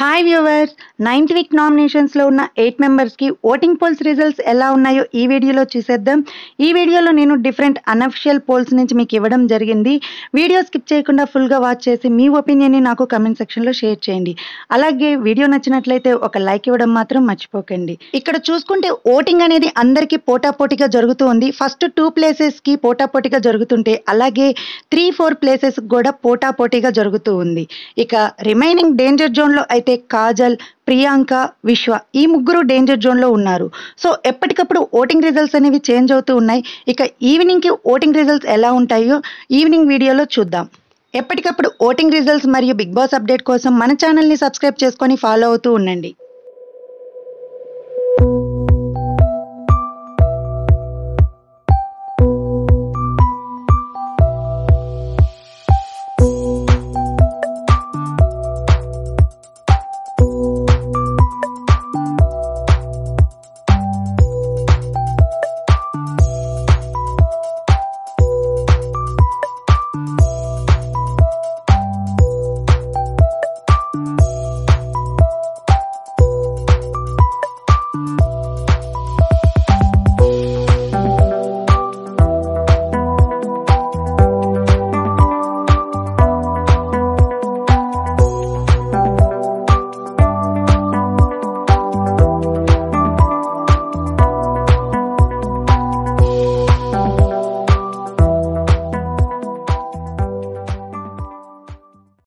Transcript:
hi viewers ninth week నామినేషన్స్లో ఉన్న eight మెంబర్స్కి ఓటింగ్ పోల్స్ రిజల్ట్స్ ఎలా ఉన్నాయో ఈ వీడియోలో చూసేద్దాం ఈ వీడియోలో నేను డిఫరెంట్ అనఫిషియల్ పోల్స్ నుంచి మీకు ఇవ్వడం జరిగింది వీడియో స్కిప్ చేయకుండా ఫుల్గా వాచ్ చేసి మీ ఒపీనియన్ని నాకు కమెంట్ సెక్షన్లో షేర్ చేయండి అలాగే వీడియో నచ్చినట్లయితే ఒక లైక్ ఇవ్వడం మాత్రం మర్చిపోకండి ఇక్కడ చూసుకుంటే ఓటింగ్ అనేది అందరికీ పోటాపోటీగా జరుగుతూ ఉంది ఫస్ట్ టూ ప్లేసెస్కి పోటాపోటీగా జరుగుతుంటే అలాగే త్రీ ఫోర్ ప్లేసెస్ కూడా పోటాపోటీగా జరుగుతూ ఉంది ఇక రిమైనింగ్ డేంజర్ జోన్లో అయితే కాజల్ ప్రియాంక విశ్వ ఈ ముగ్గురు డేంజర్ జోన్లో ఉన్నారు సో ఎప్పటికప్పుడు ఓటింగ్ రిజల్ట్స్ అనేవి చేంజ్ అవుతూ ఉన్నాయి ఇక ఈవినింగ్కి ఓటింగ్ రిజల్ట్స్ ఎలా ఉంటాయో ఈవినింగ్ వీడియోలో చూద్దాం ఎప్పటికప్పుడు ఓటింగ్ రిజల్ట్స్ మరియు బిగ్ బాస్ అప్డేట్ కోసం మన ఛానల్ని సబ్స్క్రైబ్ చేసుకొని ఫాలో అవుతూ ఉండండి